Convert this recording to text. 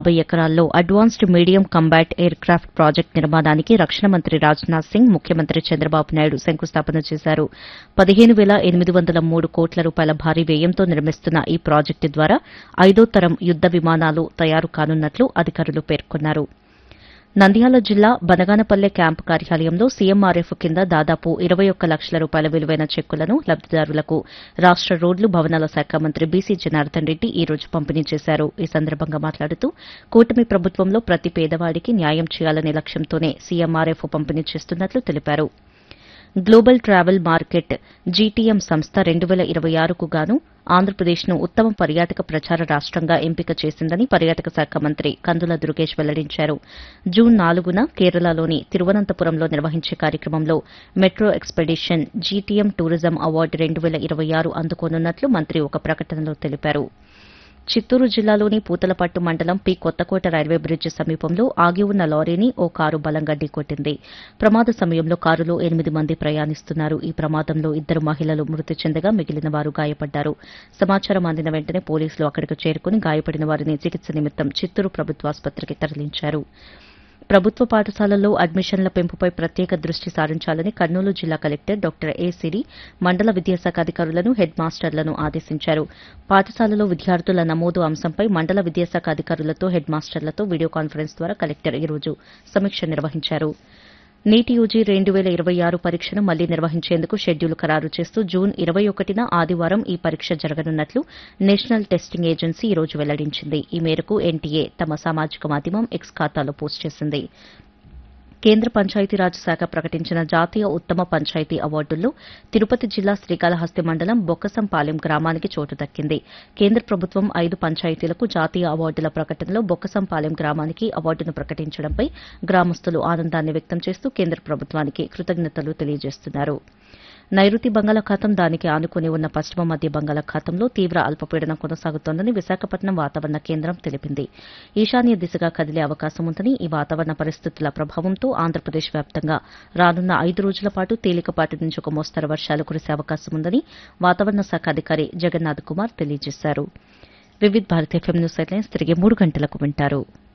యాభై ఎకరాల్లో advanced medium combat aircraft project నిర్మాణానికి రక్షణ మంత్రి రాజ్నాథ్ సింగ్ ముఖ్యమంత్రి చంద్రబాబు నాయుడు శంకుస్థాపన చేశారు పదిహేను వేల ఎనిమిది వందల మూడు కోట్ల రూపాయల భారీ వ్యయంతో నిర్మిస్తున్న ఈ ప్రాజెక్టు ద్వారా ఐదో తరం యుద్ద విమానాలు తయారు కానున్నట్లు అధికారులు పేర్కొన్నారు నంద్యాల జిల్లా బనగానపల్లె క్యాంపు కార్యాలయంలో సీఎంఆర్ఎఫ్ కింద దాదాపు ఇరవై ఒక్క లక్షల రూపాయల విలువైన చెక్కులను లబ్దిదారులకు రాష్ట రోడ్లు భవనాల శాఖ మంత్రి బీసీ జనార్దన్ రెడ్డి ఈ రోజు పంపిణీ చేశారు ఈ సందర్భంగా మాట్లాడుతూ కూటమి ప్రభుత్వంలో ప్రతి పేదవాడికి న్యాయం చేయాలనే లక్ష్యంతోనే సీఎంఆర్ఎఫ్ పంపిణీ చేస్తున్నట్లు తెలిపారు గ్లోబల్ ట్రావెల్ మార్కెట్ జీటీఎం సంస్థ రెండు వేల ఇరవై ఆరుకు గాను ఆంధ్రప్రదేశ్ను ఉత్తమ పర్యాటక ప్రచార రాష్టంగా ఎంపిక చేసిందని పర్యాటక శాఖ మంత్రి కందుల దుర్గేష్ వెల్లడించారు జూన్ నాలుగున కేరళలోని తిరువనంతపురంలో నిర్వహించే కార్యక్రమంలో metro expedition GTM tourism award రెండు వేల ఇరవై ఆరు అందుకోనున్నట్లు మంత్రి ఒక ప్రకటనలో తెలిపారు చిత్తూరు జిల్లాలోని పూతలపట్టు మండలం పి కొత్తకోట రైల్వే బ్రిడ్జి సమీపంలో ఆగి ఉన్న లారీని ఓ కారు బలంగా ఢీకొట్టింది ప్రమాద సమయంలో కారులో ఎనిమిది మంది ప్రయాణిస్తున్నారు ఈ ప్రమాదంలో ఇద్దరు మహిళలు మృతి చెందగా మిగిలిన వారు గాయపడ్డారు సమాచారం అందిన వెంటనే పోలీసులు అక్కడికి చేరుకుని గాయపడిన వారిని చికిత్స నిమిత్తం చిత్తూరు ప్రభుత్వాసుపత్రికి తరలించారు ప్రభుత్వ పాఠశాలల్లో అడ్మిషన్ల పెంపుపై ప్రత్యేక దృష్టి సారించాలని కర్నూలు జిల్లా కలెక్టర్ డాక్టర్ ఏ సిరి మండల విద్యాశాఖ అధికారులను హెడ్ మాస్టర్లను ఆదేశించారు పాఠశాలలో విద్యార్థుల నమోదు అంశంపై మండల విద్యాశాఖ అధికారులతో హెడ్ మాస్టర్లతో వీడియో కాన్ఫరెన్స్ ద్వారా కలెక్టర్ ఈ రోజు సమీక్ష నిర్వహించారు నీటి యూజీ రెండు వేల ఇరవై ఆరు పరీక్షను మళ్లీ నిర్వహించేందుకు షెడ్యూల్ ఖరారు చేస్తూ జూన్ ఇరవై ఒకటిన ఆదివారం ఈ పరీక్ష జరగనున్నట్లు నేషనల్ టెస్టింగ్ ఏజెన్సీ ఈ రోజు వెల్లడించింది ఈ మేరకు ఎన్టీఏ తమ సామాజిక మాధ్యమం ఎక్స్ ఖాతాలో పోస్ట్ చేసింది కేంద్ర పంచాయతీరాజ్ శాఖ ప్రకటించిన జాతీయ ఉత్తమ పంచాయతీ అవార్డుల్లో తిరుపతి జిల్లా శ్రీకాళహస్తి మండలం బొక్కసంపాలెం గ్రామానికి చోటు దక్కింది కేంద్ర ప్రభుత్వం ఐదు పంచాయతీలకు జాతీయ అవార్డుల ప్రకటనలో బొక్కసంపాలెం గ్రామానికి అవార్డును ప్రకటించడంపై గ్రామస్తులు ఆనందాన్ని వ్యక్తం చేస్తూ కేంద్ర ప్రభుత్వానికి కృతజ్ఞతలు తెలియజేస్తున్నారు నైరుతి బంగాళాఖాతం దానికి ఆనుకుని ఉన్న పశ్చిమ మధ్య బంగాళాఖాతంలో తీవ్ర అల్పపీడనం కొనసాగుతోందని విశాఖపట్నం వాతావరణ కేంద్రం తెలిపింది ఈశాన్య దిశగా కదిలే అవకాశం ఉందని ఈ వాతావరణ పరిస్థితుల ప్రభావంతో ఆంధ్రప్రదేశ్ వ్యాప్తంగా రానున్న ఐదు రోజుల పాటు తేలికపాటి నుంచి ఒక మోస్తరు వర్షాలు కురిసే అవకాశం ఉందని వాతావరణ శాఖ అధికారి జగన్నాథ్ కుమార్ తెలియజేశారు Vividh Bharat FM news headlines తిరిగి మూడు గంటలకు వింటారు